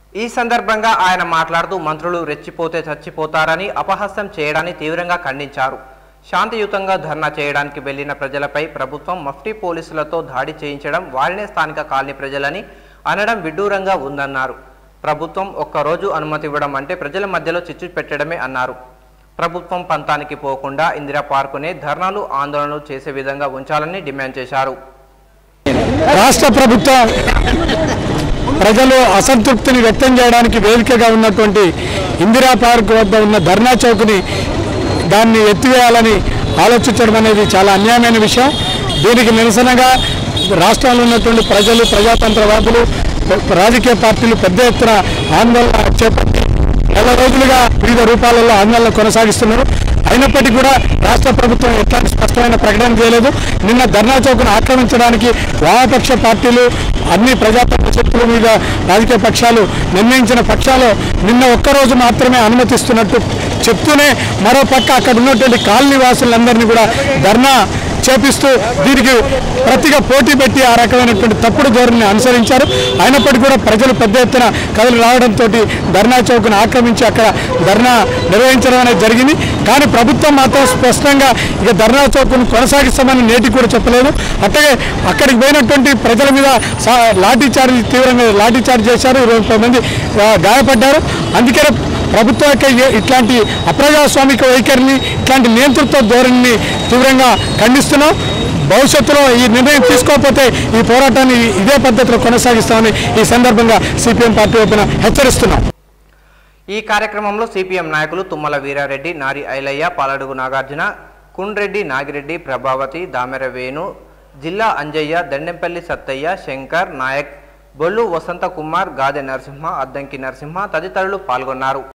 ఈ సందర్భంగా ఆయన మాట్లాడుతూ మంత్రులు రెచ్చిపోతే చచ్చిపోతారని అపహాస్యం చేయడాన్ని తీవ్రంగా ఖండించారు శాంతియుతంగా ధర్నా చేయడానికి వెళ్లిన ప్రజలపై ప్రభుత్వం మఫ్టీ పోలీసులతో దాడి చేయించడం వారినే స్థానిక కాలనీ ప్రజలని అనడం విడ్డూరంగా ఉందన్నారు ప్రభుత్వం ఒక్కరోజు అనుమతి ఇవ్వడం అంటే ప్రజల మధ్యలో చిచ్చు పెట్టడమే అన్నారు ప్రభుత్వం పంతానికి పోకుండా ఇందిరా పార్కునే ధర్నాలు ఆందోళనలు చేసే విధంగా ఉంచాలని డిమాండ్ చేశారు రాష్ట్ర ప్రభుత్వం ప్రజలు అసంతృప్తిని వ్యక్తం చేయడానికి వేదికగా ఉన్నటువంటి ఇందిరా పార్క్ వద్ద ఉన్న ధర్నా చౌక్ని దాన్ని ఎత్తివేయాలని ఆలోచించడం అనేది చాలా అన్యాయమైన విషయం దీనికి నిరసనగా రాష్ట్రంలో ఉన్నటువంటి ప్రజలు ప్రజాతంత్రవాదులు రాజకీయ పార్టీలు పెద్ద ఎత్తున ఆందోళన చేపట్టి నెల రోజులుగా వివిధ రూపాలలో ఆందోళన కొనసాగిస్తున్నారు అయినప్పటికీ కూడా రాష్ట్ర ప్రభుత్వం ఎట్లాంటి స్పష్టమైన ప్రకటన చేయలేదు నిన్న ధర్నా చౌక్ను ఆక్రమించడానికి వామపక్ష పార్టీలు అన్ని ప్రజాతంత్ర శక్తుల మీద రాజకీయ పక్షాలు నిర్ణయించిన పక్షాలు నిన్న ఒక్కరోజు మాత్రమే అనుమతిస్తున్నట్టు చెప్తూనే మరో పక్క అక్కడ ఉన్నటువంటి కాలనీ వాసులందరినీ కూడా ధర్నా చేపిస్తూ దీనికి ప్రతిగా పోటీ పెట్టి ఆ రకమైనటువంటి తప్పుడు ధోరణిని అనుసరించారు అయినప్పటికీ కూడా ప్రజలు పెద్ద ఎత్తున కథలు రావడంతో ధర్నా చౌక్ను ఆక్రమించి అక్కడ ధర్నా నిర్వహించడం అనేది జరిగింది కానీ ప్రభుత్వం మాత్రం స్పష్టంగా ఇక ధర్నా చౌక్ను కొనసాగిస్తామని నేటికి కూడా చెప్పలేదు అట్లాగే అక్కడికి పోయినటువంటి ప్రజల మీద సా- లాఠీ చార్జ్ తీవ్రంగా లాఠీ చార్జ్ చేశారు ఇరవై ముప్పై మంది ఆ, గాయపడ్డారు అందుకనే ప్రభుత్వం యొక్క ఏ- ఇట్లాంటి అప్రజాస్వామిక వైఖరిని ఇట్లాంటి నియంతృత్వ ధోరణిని తీవ్రంగా ఖండిస్తున్నాం భవిష్యత్తులో ఈ నిర్ణయం తీసుకోకపోతే ఈ పోరాటాన్ని ఇదే పద్ధతిలో కొనసాగిస్తామని ఈ సందర్భంగా సిపిఎం పార్టీ వైపున హెచ్చరిస్తున్నాం ఈ కార్యక్రమంలో సిపిఎం నాయకులు తుమ్మల వీరారెడ్డి నారి ఐలయ్య పాలడుగు నాగార్జున కుండ్రెడ్డి నాగిరెడ్డి ప్రభావతి దామెర వేణు జిల్లా అంజయ్య దండెంపల్లి సత్తయ్య శంకర్ నాయక్ బొల్లు వసంత కుమార్ గాదె నరసింహ అద్దంకి నరసింహ తదితరులు పాల్గొన్నారు